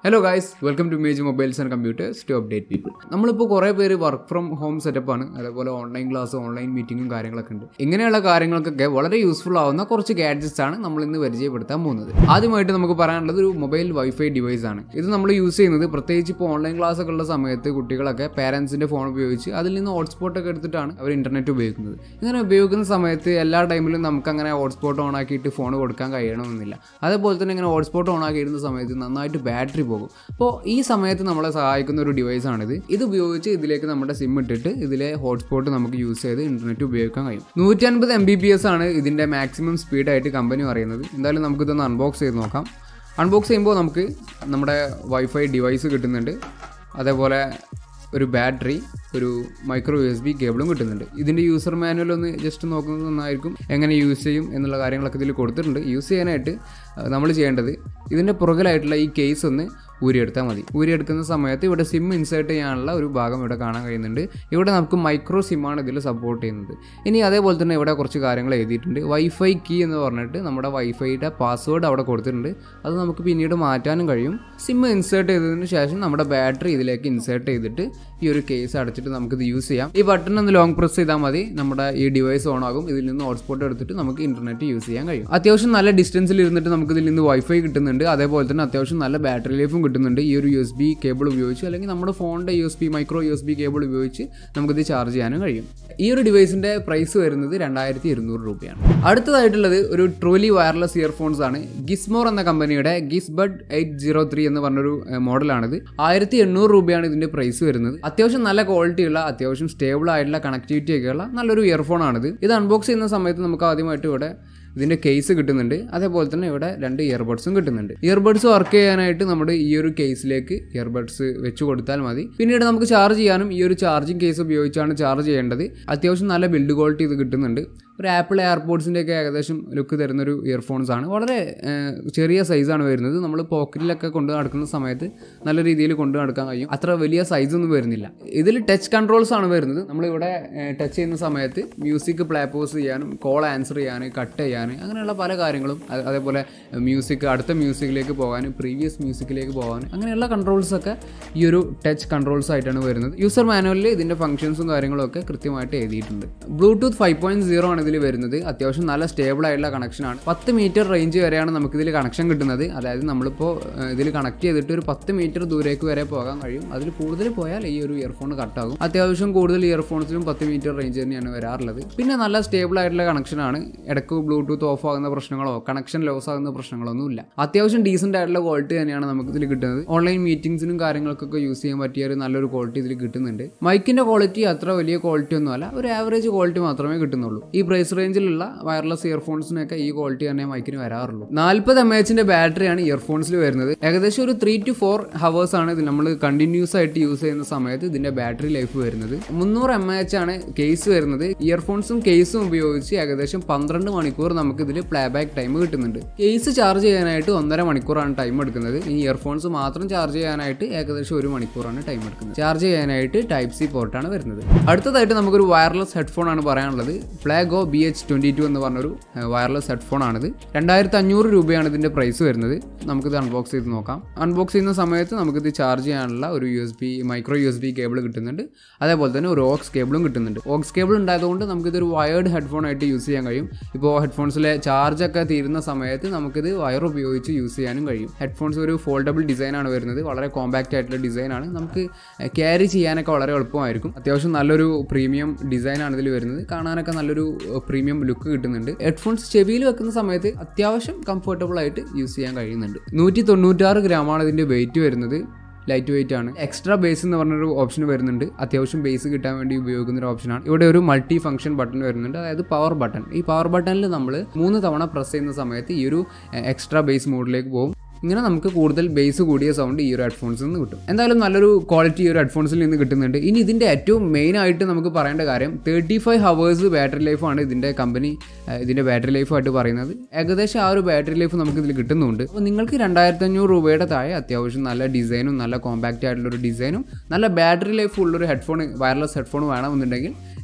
hello guys welcome to മേജ് mobiles and computers to update people നമ്മളിപ്പോൾ കുറേ പേര് വർക്ക് ഫ്രം ഹോം സെറ്റപ്പാണ് അതേപോലെ ഓൺലൈൻ ക്ലാസ് ഓൺലൈൻ മീറ്റിങ്ങും കാര്യങ്ങളൊക്കെ ഉണ്ട് ഇങ്ങനെയുള്ള കാര്യങ്ങൾക്കൊക്കെ വളരെ യൂസ്ഫുൾ ആവുന്ന കുറച്ച് ഗാഡ്ജറ്റ്സ് ആണ് നമ്മൾ ഇന്ന് പരിചയപ്പെടുത്താൻ പോകുന്നത് ആദ്യമായിട്ട് നമുക്ക് പറയാനുള്ളത് ഒരു മൊബൈൽ വൈഫൈ ഡിവൈസ് ആണ് ഇത് നമ്മൾ യൂസ് ചെയ്യുന്നത് പ്രത്യേകിച്ച് ഇപ്പോൾ ഓൺലൈൻ ക്ലാസ് ഒക്കെ ഉള്ള സമയത്ത് കുട്ടികളൊക്കെ പാരൻസിൻ്റെ ഫോൺ ഉപയോഗിച്ച് അതിൽ നിന്ന് ഹോട്ട്സ്പോട്ട് ഒക്കെ എടുത്തിട്ടാണ് അവർ ഇൻ്റർനെറ്റ് ഉപയോഗിക്കുന്നത് ഇങ്ങനെ ഉപയോഗിക്കുന്ന സമയത്ത് എല്ലാ ടൈമിലും നമുക്ക് അങ്ങനെ ഹോട്ട്സ്പോട്ട് ഓൺ ആക്കിയിട്ട് ഫോൺ കൊടുക്കാൻ കഴിയണമെന്നില്ല അതേപോലെ തന്നെ ഇങ്ങനെ ഹോട്ട്സ്പോട്ട് ഓൺ ആക്കിയിരുന്ന സമയത്ത് നന്നായിട്ട് ബാറ്ററി പോകും അപ്പോൾ ഈ സമയത്ത് നമ്മളെ സഹായിക്കുന്ന ഒരു ഡിവൈസ് ആണിത് ഇത് ഉപയോഗിച്ച് ഇതിലേക്ക് നമ്മുടെ സിം ഇട്ടിട്ട് ഇതിലെ ഹോട്ട്സ്പോട്ട് നമുക്ക് യൂസ് ചെയ്ത് ഇൻ്റർനെറ്റ് ഉപയോഗിക്കാൻ കഴിയും നൂറ്റി അൻപത് എം ബി ബി എസ് ആണ് ഇതിൻ്റെ മാക്സിമം സ്പീഡായിട്ട് കമ്പനി പറയുന്നത് എന്തായാലും നമുക്കിതൊന്ന് അൺബോക്സ് ചെയ്ത് നോക്കാം അൺബോക്സ് ചെയ്യുമ്പോൾ നമുക്ക് നമ്മുടെ വൈഫൈ ഡിവൈസ് കിട്ടുന്നുണ്ട് അതേപോലെ ഒരു ബാറ്ററി ഒരു മൈക്രോ യു എസ് ബി കേബിളും കിട്ടുന്നുണ്ട് ഇതിൻ്റെ യൂസർ മാനുവൽ ഒന്ന് ജസ്റ്റ് നോക്കുന്നത് നന്നായിരിക്കും എങ്ങനെ യൂസ് ചെയ്യും എന്നുള്ള കാര്യങ്ങളൊക്കെ ഇതിൽ കൊടുത്തിട്ടുണ്ട് യൂസ് ചെയ്യാനായിട്ട് നമ്മൾ ചെയ്യേണ്ടത് ഇതിൻ്റെ പുറകിലായിട്ടുള്ള ഈ കേസ് ഒന്ന് ഊരിയെടുത്താൽ മതി ഊരിയെടുക്കുന്ന സമയത്ത് ഇവിടെ സിം ഇൻസേർട്ട് ചെയ്യാനുള്ള ഒരു ഭാഗം ഇവിടെ കാണാൻ കഴിയുന്നുണ്ട് ഇവിടെ നമുക്ക് മൈക്രോ സിമ്മാണ് ഇതിൽ സപ്പോർട്ട് ചെയ്യുന്നത് ഇനി അതേപോലെ തന്നെ ഇവിടെ കുറച്ച് കാര്യങ്ങൾ എഴുതിയിട്ടുണ്ട് വൈഫൈ കീ എന്ന് പറഞ്ഞിട്ട് നമ്മുടെ വൈഫൈയുടെ പാസ്വേഡ് അവിടെ കൊടുത്തിട്ടുണ്ട് അത് നമുക്ക് പിന്നീട് മാറ്റാനും കഴിയും സിം ഇൻസേർട്ട് ചെയ്തതിന് ശേഷം നമ്മുടെ ബാറ്ററി ഇതിലേക്ക് ഇൻസേർട്ട് ചെയ്തിട്ട് ഈ ഒരു കേസ് അടച്ചിട്ട് നമുക്കിത് യൂസ് ചെയ്യാം ഈ ബട്ടൺ ഒന്ന് ലോങ് പ്രസ് ചെയ്താൽ മതി നമ്മുടെ ഈ ഡിവൈസ് ഓൺ ആകും ഇതിൽ നിന്ന് ഹോട്ട്സ്പോട്ട് എടുത്തിട്ട് നമുക്ക് ഇന്റർനെറ്റ് യൂസ് ചെയ്യാൻ കഴിയും അത്യാവശ്യം നല്ല ഡിസ്റ്റൻസിൽ ഇരുന്നിട്ട് നമുക്ക് ഇതിൽ നിന്ന് വൈഫൈ കിട്ടുന്നുണ്ട് അതേപോലെ തന്നെ അത്യാവശ്യം നല്ല ബാറ്ററി ലൈഫും കിട്ടുന്നുണ്ട് ഈ ഒരു യു എസ് ബി കേബിൾ ഉപയോഗിച്ച് അല്ലെങ്കിൽ നമ്മുടെ ഫോണിൻ്റെ U S B micro U S B cable ഉപയോഗിച്ച് നമുക്കിത് ചാർജ് ചെയ്യാനും കഴിയും ഈ ഒരു ഡിവൈസിൻ്റെ പ്രൈസ് വരുന്നത് രണ്ടായിരത്തി ഇരുന്നൂറ് രൂപയാണ് അടുത്തതായിട്ടുള്ളത് ഒരു ട്രോലി വയർലെസ് ഇയർഫോൺസ് ആണ് ഗിസ്മോർ എന്ന കമ്പനിയുടെ ഗിസ്ബഡ് എയ്റ്റ് സീറോ ത്രീ എന്ന് പറഞ്ഞൊരു മോഡലാണിത് ആയിരത്തി എണ്ണൂറ് രൂപയാണ് ഇതിൻ്റെ പ്രൈസ് വരുന്നത് അത്യാവശ്യം നല്ല ക്വാളിറ്റി ഉള്ള അത്യാവശ്യം സ്റ്റേബിൾ ആയിട്ടുള്ള കണക്ടിവിറ്റി ഒക്കെയുള്ള നല്ലൊരു ഇയർഫോൺ ആണിത് ഇത് അൺബോക്സ് ചെയ്യുന്ന സമയത്ത് നമുക്ക് ആദ്യമായിട്ട് ഇവിടെ ഇതിൻ്റെ കേസ് കിട്ടുന്നുണ്ട് അതേപോലെ തന്നെ ഇവിടെ രണ്ട് ഇയർബഡ്സും കിട്ടുന്നുണ്ട് ഇയർബഡ്സ് വർക്ക് ചെയ്യാനായിട്ട് നമ്മുടെ ഈ ഒരു കേസിലേക്ക് ഇയർബഡ്സ് വെച്ച് കൊടുത്താൽ മതി പിന്നീട് നമുക്ക് ചാർജ് ചെയ്യാനും ഈ ഒരു ചാർജിങ് കേസ് ഉപയോഗിച്ചാണ് ചാർജ് ചെയ്യേണ്ടത് അത്യാവശ്യം നല്ല ബിൽഡ് ക്വാളിറ്റി ഇത് കിട്ടുന്നുണ്ട് ഒരു ആപ്പിൾ എയർപോർട്സിൻ്റെ ഒക്കെ ഏകദേശം ലുക്ക് തരുന്നൊരു ഇയർഫോൺസ് ആണ് വളരെ ചെറിയ സൈസാണ് വരുന്നത് നമ്മൾ പോക്കറ്റിലൊക്കെ കൊണ്ട് നടക്കുന്ന സമയത്ത് നല്ല രീതിയിൽ കൊണ്ട് നടക്കാൻ കഴിയും അത്ര വലിയ സൈസൊന്നും വരുന്നില്ല ഇതിൽ ടച്ച് കൺട്രോൾസ് ആണ് വരുന്നത് നമ്മളിവിടെ ടച്ച് ചെയ്യുന്ന സമയത്ത് മ്യൂസിക് പ്ലേ പോസ് ചെയ്യാനും കോൾ ആൻസർ ചെയ്യാൻ കട്ട് ചെയ്യാൻ അങ്ങനെയുള്ള പല കാര്യങ്ങളും അതേപോലെ മ്യൂസിക് അടുത്ത മ്യൂസിക്കിലേക്ക് പോകാനും പ്രീവിയസ് മ്യൂസിക്കിലേക്ക് പോകാനും അങ്ങനെയുള്ള കൺട്രോൾസ് ഒക്കെ ഈ ഒരു ടച്ച് കൺട്രോൾസ് ആയിട്ടാണ് വരുന്നത് യൂസർ മാനുവലിൽ ഇതിൻ്റെ ഫംഗ്ഷൻസും കാര്യങ്ങളും ഒക്കെ കൃത്യമായിട്ട് എഴുതിയിട്ടുണ്ട് ബ്ലൂടൂത്ത് ഫൈവ് പോയിന്റ് സീറോ ആണ് ഇതിൽ വരുന്നത് അത്യാവശ്യം നല്ല സ്റ്റേബിൾ ആയിട്ടുള്ള കണക്ഷനാണ് പത്ത് മീറ്റർ റേഞ്ച് വരെയാണ് നമുക്കിതിൽ കണക്ഷൻ കിട്ടുന്നത് അതായത് നമ്മളിപ്പോൾ ഇതിൽ കണക്ട് ചെയ്തിട്ട് ഒരു പത്ത് മീറ്റർ ദൂരേക്ക് വരെ പോകാൻ കഴിയും അതിൽ കൂടുതൽ പോയാൽ ഈ ഒരു ഇയർഫോൺ കട്ടാകും അത്യാവശ്യം കൂടുതൽ ഇയർഫോൺസിലും പത്ത് മീറ്റർ റേഞ്ച് തന്നെയാണ് വരാറുള്ളത് പിന്നെ നല്ല സ്റ്റേബിൾ ആയിട്ടുള്ള കണക്ഷനാണ് ഇടയ്ക്ക് ബ്ലൂടൂത്ത് ഓഫ് ആകുന്ന പ്രശ്നങ്ങളോ കണക്ഷൻ ലോസ് ആകുന്ന പ്രശ്നങ്ങളൊന്നും ഇല്ല അത്യാവശ്യം ഡീസൻ്റ് ആയിട്ടുള്ള ക്വാളിറ്റി തന്നെയാണ് നമുക്ക് ഇതിൽ കിട്ടുന്നത് ഓൺലൈൻ മീറ്റിംഗ്സിനും കാര്യങ്ങൾക്കൊക്കെ യൂസ് ചെയ്യാൻ പറ്റിയ ഒരു നല്ലൊരു ക്വാളിറ്റി ഇതിൽ കിട്ടുന്നുണ്ട് മൈക്കിന്റെ ക്വാളിറ്റി അത്ര വലിയ ക്വാളിറ്റി ഒന്നും അല്ല ഒരു ആവറേജ് ക്വാളിറ്റി മാത്രമേ കിട്ടുന്നുള്ളൂ ഈ പ്രൈസ് റേഞ്ചിലുള്ള വയർലെസ് ഇയർഫോൺസിനൊക്കെ ഈ ക്വാളിറ്റി തന്നെ മൈക്കിന് വരാറുള്ളൂ നാൽപ്പത് എം എച്ചിന്റെ ബാറ്ററിയാണ് ഇയർഫോൺസിൽ വരുന്നത് ഏകദേശം ഒരു ത്രീ ടു ഫോർ ഹവേഴ്സ് ആണ് ഇത് നമ്മൾ കണ്ടിന്യൂസ് ആയിട്ട് യൂസ് ചെയ്യുന്ന സമയത്ത് ഇതിന്റെ ബാറ്ററി ലൈഫ് വരുന്നത് മുന്നൂറ് എം എച്ച് ആണ് കേസ് വരുന്നത് ഇയർഫോൺസും കേസും ഉപയോഗിച്ച് ഏകദേശം പന്ത്രണ്ട് മണിക്കൂർ നമുക്ക് ഇതിൽ പ്ലേ ബാക്ക് ടൈം കിട്ടുന്നുണ്ട് കേസ് ചാർജ് ചെയ്യാനായിട്ട് ഒന്നര മണിക്കൂറാണ് ടൈം എടുക്കുന്നത് ഈ ഇയർഫോൺസ് മാത്രം ചാർജ് ചെയ്യാനായിട്ട് ഏകദേശം ഒരു മണിക്കൂറാണ് ടൈം എടുക്കുന്നത് ചാർജ് ചെയ്യാനായിട്ട് ടൈപ്പ് സി പോർട്ടാണ് വരുന്നത് അടുത്തതായിട്ട് നമുക്കൊരു വയർലെസ് ഹെഡ്ഫോൺ ആണ് പറയാനുള്ളത് ഫ്ലാഗോ ബി എച്ച് ട്വൻറ്റി ടു എന്ന് പറഞ്ഞൊരു വയർലെസ് ഹെഡ്ഫോൺ ആണിത് രണ്ടായിരത്തി അഞ്ഞൂറ് രൂപയാണ് ഇതിൻ്റെ പ്രൈസ് വരുന്നത് നമുക്കിത് അൺബോക്സ് ചെയ്ത് നോക്കാം അൺബോക്സ് ചെയ്യുന്ന സമയത്ത് നമുക്കിത് ചാർജ് ചെയ്യാനുള്ള ഒരു U S B micro U S B cable കിട്ടുന്നുണ്ട് അതേപോലെ തന്നെ ഒരു ഓക്സ് കേബിളും കിട്ടുന്നുണ്ട് ഓക്സ് കേബിൾ ഉണ്ടായതുകൊണ്ട് നമുക്കിതൊരു വയേർഡ് ഹെഡ്ഫോൺ ആയിട്ട് യൂസ് ചെയ്യാൻ കഴിയും ഇപ്പോൾ ഹെഡ്ഫോൺസിലെ ചാർജൊക്കെ തീരുന്ന സമയത്ത് നമുക്കിത് വയർ ഉപയോഗിച്ച് യൂസ് ചെയ്യാനും കഴിയും ഹെഡ്ഫോൺസ് ഒരു ഫോൾഡബിൾ ഡിസൈനാണ് വരുന്നത് വളരെ കോമ്പാക്റ്റ് ആയിട്ടുള്ള ഡിസൈനാണ് നമുക്ക് ക്യാരി ചെയ്യാനൊക്കെ വളരെ എളുപ്പമായിരിക്കും അത്യാവശ്യം നല്ലൊരു പ്രീമിയം ഡിസൈനാണ് ഇതിൽ വരുന്നത് കാണാനൊക്കെ നല്ലൊരു പ്രീമിയം ലുക്ക് കിട്ടുന്നുണ്ട് ഹെഡ്ഫോൺസ് ചെവിയിൽ വെക്കുന്ന സമയത്ത് അത്യാവശ്യം കംഫർട്ടബിൾ ആയിട്ട് യൂസ് ചെയ്യാൻ കഴിയുന്നുണ്ട് നൂറ്റി തൊണ്ണൂറ്റാറ് ഗ്രാമാണ് ഇതിൻ്റെ വെയിറ്റ് വരുന്നത് ലൈറ്റ് വെയിറ്റ് ആണ് എക്സ്ട്രാ ബേസ് എന്ന് പറഞ്ഞൊരു ഓപ്ഷൻ വരുന്നുണ്ട് അത്യാവശ്യം ബേസ് കിട്ടാൻ വേണ്ടി ഉപയോഗിക്കുന്ന ഒരു ഓപ്ഷനാണ് ഇവിടെ ഒരു മൾട്ടി ഫംഗ്ഷൻ ബട്ടൺ വരുന്നുണ്ട് അതായത് പവർ ബട്ടൺ ഈ പവർ ബട്ടണിൽ നമ്മൾ മൂന്ന് തവണ പ്രസ് ചെയ്യുന്ന സമയത്ത് ഈ ഒരു എക്സ്ട്രാ ബേസ് മോഡിലേക്ക് പോകും ഇങ്ങനെ നമുക്ക് കൂടുതൽ ബേസ് കൂടിയ സൗണ്ട് ഈ ഒരു ഹെഡ്ഫോൺസിൽ നിന്ന് കിട്ടും എന്തായാലും നല്ലൊരു ക്വാളിറ്റി ഈ ഒരു ഹെഡ്ഫോൺസിൽ നിന്ന് കിട്ടുന്നുണ്ട് ഇനി ഇതിൻ്റെ ഏറ്റവും മെയിൻ ആയിട്ട് നമുക്ക് പറയേണ്ട കാര്യം തേർട്ടി ഫൈവ് ഹവേഴ്സ് ബാറ്ററി ലൈഫാണ് ഇതിൻ്റെ കമ്പനി ഇതിൻ്റെ ബാറ്ററി ലൈഫായിട്ട് പറയുന്നത് ഏകദേശം ആ ഒരു ബാറ്ററി ലൈഫ് നമുക്ക് ഇതിൽ കിട്ടുന്നുണ്ട് അപ്പോൾ നിങ്ങൾക്ക് രണ്ടായിരത്തി അഞ്ഞൂറ് രൂപയുടെ താഴെ അത്യാവശ്യം നല്ല ഡിസൈനും നല്ല കോമ്പാക്റ്റ് ആയിട്ടുള്ള ഒരു ഡിസൈനും നല്ല ബാറ്ററി ലൈഫ് ഉള്ളൊരു ഹെഡ്ഫോൺ വയർലെസ് ഹെഡ്ഫോൺ വേണമെന്നുണ്ടെങ്കിൽ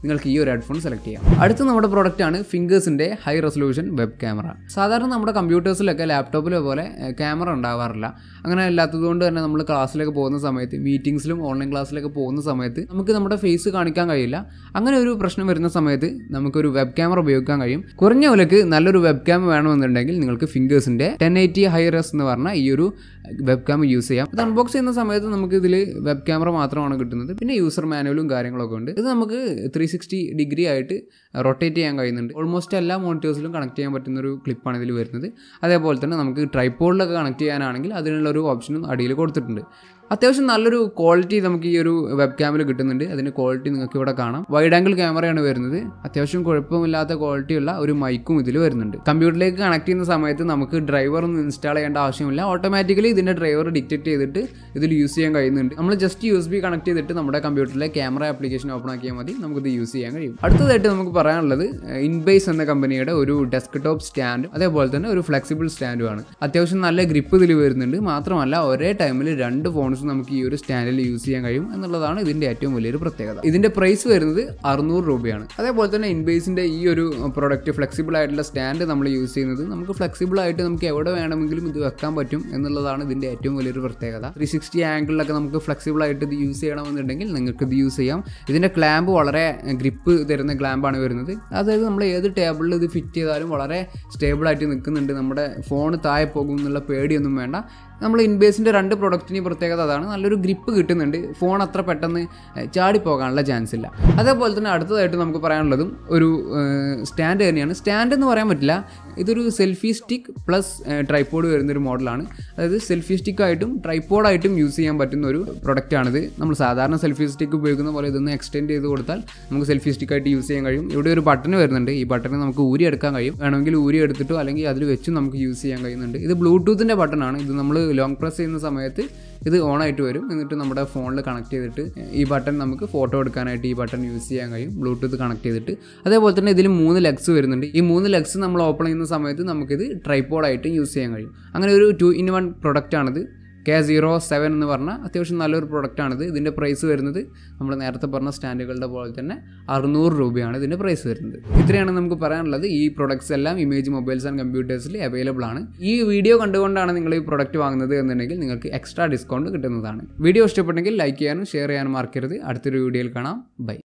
നിങ്ങൾക്ക് ഈ ഒരു ഹെഡ്ഫോൺ സെലക്ട് ചെയ്യാം അടുത്ത നമ്മുടെ പ്രോഡക്റ്റ് ആണ് ഫിംഗേഴ്സിൻ്റെ ഹൈ റെസൊല്യൂഷൻ വെബ് ക്യാമറ സാധാരണ നമ്മുടെ കമ്പ്യൂട്ടേഴ്സിലൊക്കെ ലാപ്ടോപ്പിലെ പോലെ ക്യാമറ ഉണ്ടാവാറില്ല അങ്ങനെ അല്ലാത്തതുകൊണ്ട് തന്നെ നമ്മൾ ക്ലാസ്സിലൊക്കെ പോകുന്ന സമയത്ത് മീറ്റിംഗ്സിലും ഓൺലൈൻ ക്ലാസ്സിലൊക്കെ പോകുന്ന സമയത്ത് നമുക്ക് നമ്മുടെ ഫേസ് കാണിക്കാൻ കഴിയില്ല അങ്ങനെ ഒരു പ്രശ്നം വരുന്ന സമയത്ത് നമുക്കൊരു വെബ് ക്യാമറ ഉപയോഗിക്കാൻ കഴിയും കുറഞ്ഞ വിലക്ക് നല്ലൊരു വെബ് ക്യാം വേണമെന്നുണ്ടെങ്കിൽ നിങ്ങൾക്ക് ഫിംഗേഴ്സിൻ്റെ ടെൻ എയ്റ്റി ഹൈറസ് എന്ന് പറഞ്ഞ ഈ ഒരു വെബ് ക്യാം യൂസ് ചെയ്യാം ഇത് അൺബോക്സ് ചെയ്യുന്ന സമയത്ത് നമുക്ക് ഇതിൽ വെബ് ക്യാമറ മാത്രമാണ് കിട്ടുന്നത് പിന്നെ യൂസർ മാനുവലും കാര്യങ്ങളൊക്കെ ഉണ്ട് ഇത് നമുക്ക് ത്രീ സിക്സ്റ്റി ഡിഗ്രി ആയിട്ട് റൊട്ടേറ്റ് ചെയ്യാൻ കഴിയുന്നുണ്ട് ഓൾമോസ്റ്റ് എല്ലാ മോണിറ്റേഴ്സിലും കണക്ട് ചെയ്യാൻ പറ്റുന്ന ഒരു ക്ലിപ്പാണ് ഇതിൽ വരുന്നത് അതേപോലെ തന്നെ നമുക്ക് ട്രൈപ്പോഡിലൊക്കെ കണക്ട് ചെയ്യാനാണെങ്കിൽ അതിനുള്ള ഒരു ഓപ്ഷനും അടിയിൽ കൊടുത്തിട്ടുണ്ട് അത്യാവശ്യം നല്ലൊരു ക്വാളിറ്റി നമുക്ക് ഈ ഒരു വെബ് ക്യാമിൽ കിട്ടുന്നുണ്ട് അതിൻ്റെ ക്വാളിറ്റി നിങ്ങൾക്ക് ഇവിടെ കാണാം വൈഡ് ആംഗിൾ ക്യാമറയാണ് വരുന്നത് അത്യാവശ്യം കുഴപ്പമില്ലാത്ത ക്വാളിറ്റിയുള്ള ഒരു മൈക്കും ഇതിൽ വരുന്നുണ്ട് കമ്പ്യൂട്ടറിലേക്ക് കണക്ട് ചെയ്യുന്ന സമയത്ത് നമുക്ക് ഡ്രൈവർ ഒന്നും ഇൻസ്റ്റാൾ ചെയ്യേണ്ട ആവശ്യമില്ല ഓട്ടോമാറ്റിക്കലി ഇതിൻ്റെ ഡ്രൈവർ ഡിറ്റക്ട് ചെയ്തിട്ട് ഇതിൽ യൂസ് ചെയ്യാൻ കഴിയുന്നുണ്ട് നമ്മൾ just U S B connect ചെയ്തിട്ട് നമ്മുടെ കമ്പ്യൂട്ടറിലെ ക്യാമറ ആപ്ലിക്കേഷൻ ഓപ്പൺ ആക്കിയാൽ മതി നമുക്കിത് യൂസ് ചെയ്യാൻ കഴിയും അടുത്തതായിട്ട് നമുക്ക് പറയാനുള്ളത് ഇൻബേസ് എന്ന കമ്പനിയുടെ ഒരു ഡെസ്ക്ടോപ്പ് സ്റ്റാൻഡ് അതേപോലെ തന്നെ ഒരു ഫ്ലെക്സിബിൾ സ്റ്റാൻഡുമാണ് അത്യാവശ്യം നല്ല ഗ്രിപ്പ് ഇതിൽ വരുന്നുണ്ട് മാത്രമല്ല ഒരേ ടൈമിൽ രണ്ട് ഫോൺസ് നമുക്ക് ഈ ഒരു സ്റ്റാൻഡിൽ യൂസ് ചെയ്യാൻ കഴിയും എന്നുള്ളതാണ് ഇതിൻ്റെ ഏറ്റവും വലിയൊരു പ്രത്യേകത ഇതിൻ്റെ പ്രൈസ് വരുന്നത് അറുന്നൂറ് രൂപയാണ് അതേപോലെ തന്നെ ഇൻബേസിൻ്റെ ഈ ഒരു പ്രൊഡക്റ്റ് ഫ്ലെക്സിബിൾ ആയിട്ടുള്ള സ്റ്റാൻഡ് നമ്മൾ യൂസ് ചെയ്യുന്നത് നമുക്ക് ഫ്ലെക്സിബിൾ ആയിട്ട് നമുക്ക് എവിടെ വേണമെങ്കിലും ഇത് വെക്കാൻ പറ്റും എന്നുള്ളതാണ് ഇതിൻ്റെ ഏറ്റവും വലിയൊരു പ്രത്യേകത ത്രീ സിക്സ്റ്റി ആംഗിളിലൊക്കെ നമുക്ക് ഫ്ലെക്സിബിൾ ആയിട്ട് ഇത് യൂസ് ചെയ്യണമെന്നുണ്ടെങ്കിൽ നിങ്ങൾക്ക് ഇത് യൂസ് ചെയ്യാം ഇതിൻ്റെ ക്ലാമ്പ് വളരെ ഗ്രിപ്പ് തരുന്ന ക്ലാമ്പാണ് വരുന്നത് അതായത് നമ്മൾ ഏത് ടേബിളിൽ ഇത് ഫിറ്റ് ചെയ്താലും വളരെ സ്റ്റേബിൾ ആയിട്ട് നിൽക്കുന്നുണ്ട് നമ്മുടെ ഫോൺ താഴെ പോകും എന്നുള്ള പേടിയൊന്നും വേണ്ട നമ്മൾ ഇൻബേസിൻ്റെ രണ്ട് പ്രൊഡക്റ്റിന് പ്രത്യേകത അതാണ് നല്ലൊരു ഗ്രിപ്പ് കിട്ടുന്നുണ്ട് ഫോൺ അത്ര പെട്ടെന്ന് ചാടിപ്പോകാനുള്ള ചാൻസ് ഇല്ല അതേപോലെ തന്നെ അടുത്തതായിട്ട് നമുക്ക് പറയാനുള്ളതും ഒരു സ്റ്റാൻഡ് തന്നെയാണ് സ്റ്റാൻഡ് എന്ന് പറയാൻ പറ്റില്ല ഇതൊരു സെൽഫി സ്റ്റിക്ക് പ്ലസ് ട്രൈപ്പോഡ് വരുന്നൊരു മോഡലാണ് അതായത് സെൽഫി സ്റ്റിക്കായിട്ടും ട്രൈപ്പോഡായിട്ടും യൂസ് ചെയ്യാൻ പറ്റുന്ന ഒരു പ്രൊഡക്റ്റാണിത് നമ്മൾ സാധാരണ സെൽഫി സ്റ്റിക്ക് ഉപയോഗിക്കുന്ന പോലെ ഇതൊന്ന് എക്സ്റ്റെൻഡ് ചെയ്ത് കൊടുത്താൽ നമുക്ക് സെൽഫി സ്റ്റിക്കായിട്ട് യൂസ് ചെയ്യാൻ കഴിയും ഇവിടെ ഒരു ബട്ടൺ വരുന്നുണ്ട് ഈ ബട്ടൺ നമുക്ക് ഊരി എടുക്കാൻ കഴിയും വേണമെങ്കിൽ ഊരി എടുത്തിട്ടോ അല്ലെങ്കിൽ അതിൽ വെച്ചും നമുക്ക് യൂസ് ചെയ്യാൻ കഴിയുന്നുണ്ട് ഇത് ബ്ലൂടൂത്തിൻ്റെ ബട്ടണാണ് ഇത് നമ്മൾ ലോങ് പ്രസ് ചെയ്യുന്ന സമയത്ത് ഇത് ഓൺ ആയിട്ട് വരും എന്നിട്ട് നമ്മുടെ ഫോണിൽ കണക്ട് ചെയ്തിട്ട് ഈ ബട്ടൺ നമുക്ക് ഫോട്ടോ എടുക്കാനായിട്ട് ഈ ബട്ടൺ യൂസ് ചെയ്യാൻ കഴിയും ബ്ലൂടൂത്ത് കണക്ട് ചെയ്തിട്ട് അതേപോലെ തന്നെ ഇതിൽ മൂന്ന് ലെഗ്സ് വരുന്നുണ്ട് ഈ മൂന്ന് ലെഗ്സ് നമ്മൾ ഓപ്പൺ ചെയ്യുന്ന സമയത്ത് നമുക്കിത് ട്രൈപ്പോഡായിട്ട് യൂസ് ചെയ്യാൻ കഴിയും അങ്ങനെ ഒരു ടു ഇൻ വൺ പ്രൊഡക്റ്റാണിത് കെ സീറോ സെവൻ എന്ന് പറഞ്ഞാൽ അത്യാവശ്യം നല്ലൊരു പ്രൊഡക്റ്റാണിത് ഇതിൻ്റെ പ്രൈസ് വരുന്നത് നമ്മൾ നേരത്തെ പറഞ്ഞ സ്റ്റാൻഡുകളുടെ പോലെ തന്നെ അറുന്നൂറ് രൂപയാണ് ഇതിൻ്റെ പ്രൈസ് വരുന്നത് ഇത്രയാണ് നമുക്ക് പറയാനുള്ളത് ഈ പ്രൊഡക്ട്സ് എല്ലാം ഇമേജ് മൊബൈൽസ് ആൻഡ് കമ്പ്യൂട്ടേഴ്സിൽ അവൈലബിൾ ആണ് ഈ വീഡിയോ കണ്ടുകൊണ്ടാണ് നിങ്ങൾ ഈ പ്രൊഡക്റ്റ് വാങ്ങുന്നത് എന്നുണ്ടെങ്കിൽ നിങ്ങൾക്ക് എക്സ്ട്രാ ഡിസ്കൗണ്ട് കിട്ടുന്നതാണ് വീഡിയോ ഇഷ്ടപ്പെട്ടെങ്കിൽ ലൈക്ക് ചെയ്യാനും ഷെയർ ചെയ്യാനും മറക്കരുത് അടുത്തൊരു വീഡിയോയിൽ കാണാം ബൈ